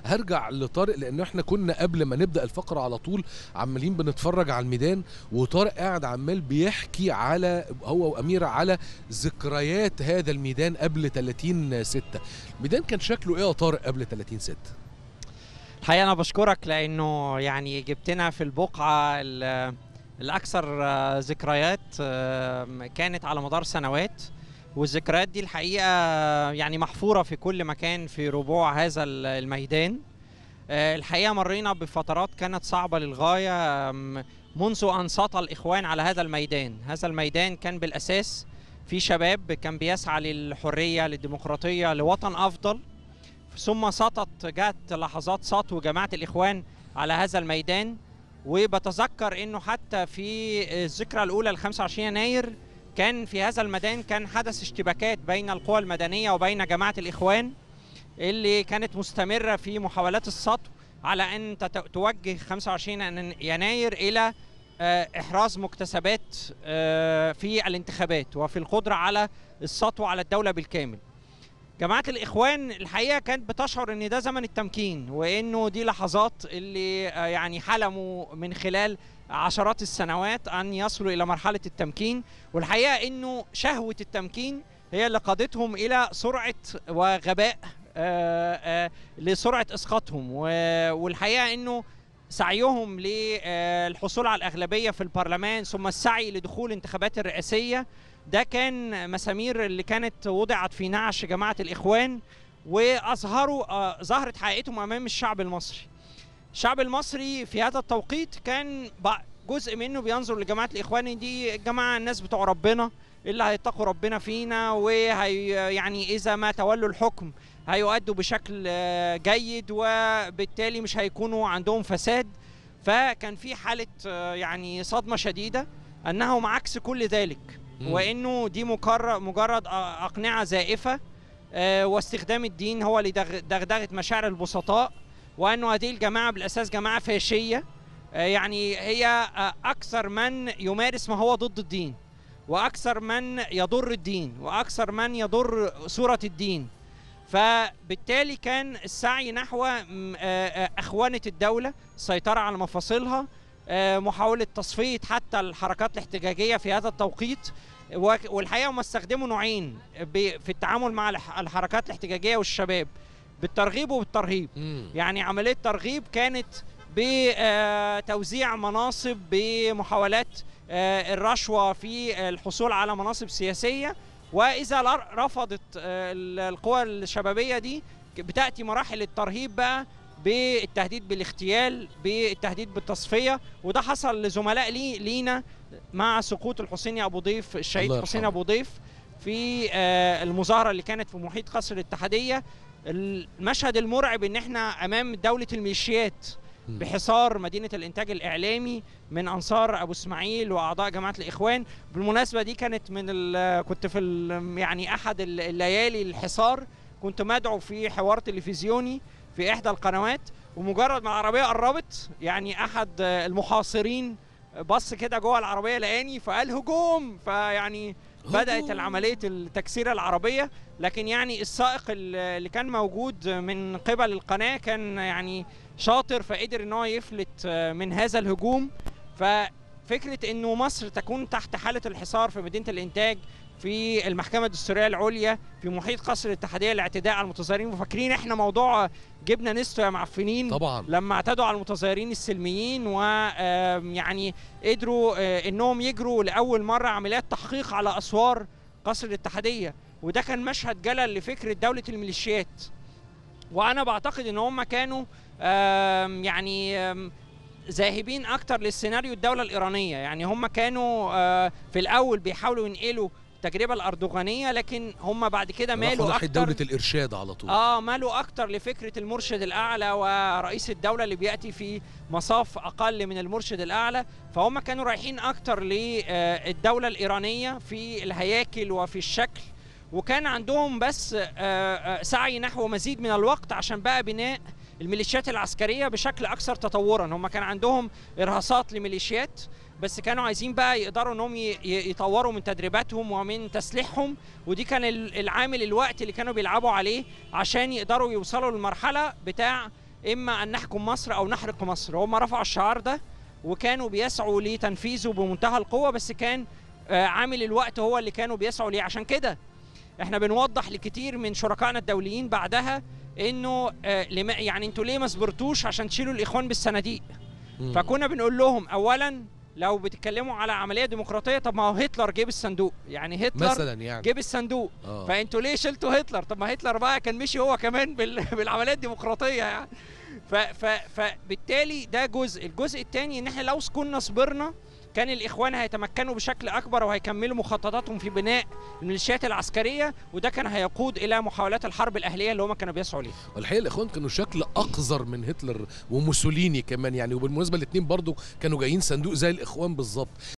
هرجع لطارق لان احنا كنا قبل ما نبدا الفقره على طول عمالين بنتفرج على الميدان وطارق قاعد عمال بيحكي على هو واميره على ذكريات هذا الميدان قبل 30 6 الميدان كان شكله ايه يا طارق قبل 30 6 الحقيقه انا بشكرك لانه يعني جبتنا في البقعه ال- الاكثر آه، ذكريات آه، كانت على مدار سنوات والذكريات دي الحقيقه يعني محفوره في كل مكان في ربوع هذا ال- الميدان آه، الحقيقه مرينا بفترات كانت صعبه للغايه آم، منذ ان سطى الاخوان على هذا الميدان هذا الميدان كان بالاساس في شباب كان بيسعى للحريه للديمقراطيه لوطن افضل ثم سطت جاءت لحظات سطو جماعه الاخوان على هذا الميدان وبتذكر انه حتى في الذكرى الاولى ل 25 يناير كان في هذا الميدان كان حدث اشتباكات بين القوى المدنيه وبين جماعه الاخوان اللي كانت مستمره في محاولات السطو على ان تت- توجه 25 يناير الى آه، احراز مكتسبات آه، في الانتخابات وفي القدره على السطو على الدوله بالكامل. جماعه الاخوان الحقيقه كانت بتشعر ان ده زمن التمكين وانه دي لحظات اللي آه، يعني حلموا من خلال عشرات السنوات ان يصلوا الى مرحله التمكين والحقيقه انه شهوه التمكين هي اللي قادتهم الى سرعه وغباء آه، آه، لسرعه اسقاطهم و- والحقيقه انه سعيهم للحصول على الاغلبيه في البرلمان ثم السعي لدخول انتخابات الرئاسيه ده كان مسامير اللي كانت وضعت في نعش جماعه الاخوان واظهروا آه، ظهرت حقيقتهم امام الشعب المصري. الشعب المصري في هذا التوقيت كان بع- جزء منه بينظر لجماعه الاخوان دي جماعه الناس بتوع ربنا اللي هيتقوا ربنا فينا وهي يعني اذا ما تولوا الحكم هيؤدوا بشكل آه، جيد وبالتالي مش هيكونوا عندهم فساد فكان في حاله آه، يعني صدمه شديده انهم عكس كل ذلك مم. وانه دي مجرد مجرد أ- اقنعه زائفه آه، واستخدام الدين هو لدغدغه مشاعر البسطاء وانه هذه الجماعه بالاساس جماعه فاشيه آه، يعني هي آه، اكثر من يمارس ما هو ضد الدين واكثر من يضر الدين واكثر من يضر صوره الدين فبالتالي كان السعي نحو م- آه، آه، اخوانه الدوله السيطره على مفاصلها آه، محاوله تصفيه حتى الحركات الاحتجاجيه في هذا التوقيت وك- والحقيقه هم استخدموا نوعين ب- في التعامل مع الح- الحركات الاحتجاجيه والشباب بالترغيب وبالترهيب يعني عمليه ترغيب كانت بتوزيع مناصب بمحاولات آه، الرشوه في الحصول على مناصب سياسيه واذا لر- رفضت آه، ال- القوى الشبابيه دي بتاتي مراحل الترهيب بقى بالتهديد بالاغتيال بالتهديد بالتصفيه وده حصل لزملاء لي لينا مع سقوط الحسيني ابو ضيف الشهيد الله حسين يرحمه. ابو ضيف في آه، المظاهره اللي كانت في محيط قصر الاتحاديه المشهد المرعب ان احنا امام دوله الميليشيات مم. بحصار مدينه الانتاج الاعلامي من انصار ابو اسماعيل واعضاء جماعه الاخوان بالمناسبه دي كانت من ال- كنت في ال- يعني احد ال- الليالي الحصار كنت مدعو في حوار تلفزيوني في احدى القنوات ومجرد ما العربيه قربت يعني احد المحاصرين بص كده جوه العربيه لقاني فقال هجوم فيعني بدات هجوم. العمليه التكسير العربيه لكن يعني السائق ال- اللي كان موجود من قبل القناه كان يعني شاطر فقدر ان هو يفلت آه، من هذا الهجوم ففكره انه مصر تكون تحت حاله الحصار في مدينه الانتاج في المحكمه الدستوريه العليا في محيط قصر الاتحاديه الاعتداء على المتظاهرين وفاكرين احنا موضوع جبنا نستو يا معفنين طبعا لما اعتدوا على المتظاهرين السلميين ويعني قدروا آه، انهم يجروا لاول مره عمليات تحقيق على اسوار قصر الاتحاديه وده كان مشهد جلل لفكره دوله الميليشيات وانا بعتقد ان هم كانوا آم، يعني آم، ذاهبين اكتر للسيناريو الدوله الايرانيه يعني هم كانوا آه، في الاول بيحاولوا ينقلوا التجربه الاردوغانيه لكن هم بعد كده راحوا مالوا ناحيه اكتر دوله الارشاد على طول اه مالوا اكتر لفكره المرشد الاعلى ورئيس الدوله اللي بياتي في مصاف اقل من المرشد الاعلى فهم كانوا رايحين اكتر للدوله الايرانيه في الهياكل وفي الشكل وكان عندهم بس آه، آه، سعي نحو مزيد من الوقت عشان بقى بناء الميليشيات العسكريه بشكل اكثر تطورا هم كان عندهم ارهاصات لميليشيات بس كانوا عايزين بقى يقدروا انهم ي- ي- يطوروا من تدريباتهم ومن تسليحهم ودي كان ال- العامل الوقت اللي كانوا بيلعبوا عليه عشان يقدروا يوصلوا للمرحله بتاع اما ان نحكم مصر او نحرق مصر هم رفعوا الشعار ده وكانوا بيسعوا لتنفيذه بمنتهى القوه بس كان آه، عامل الوقت هو اللي كانوا بيسعوا ليه عشان كده احنا بنوضح لكتير من شركائنا الدوليين بعدها انه آه، لما يعني انتوا ليه ما صبرتوش عشان تشيلوا الاخوان بالصناديق مم. فكنا بنقول لهم اولا لو بتتكلموا على عمليه ديمقراطيه طب ما هو هتلر جيب الصندوق يعني هتلر مثلا يعني جيب الصندوق آه. فانتوا ليه شلتوا هتلر طب ما هتلر بقى كان مشي هو كمان بال... بالعمليات الديمقراطيه يعني ف... ف... فبالتالي ده جزء الجزء الثاني ان احنا لو كنا صبرنا كان الاخوان هيتمكنوا بشكل اكبر وهيكملوا مخططاتهم في بناء الميليشيات العسكريه وده كان هيقود الى محاولات الحرب الاهليه اللي هم كانوا بيسعوا ليها والحقيقه الاخوان كانوا شكل اقذر من هتلر وموسوليني كمان يعني وبالمناسبه الاثنين برضو كانوا جايين صندوق زي الاخوان بالظبط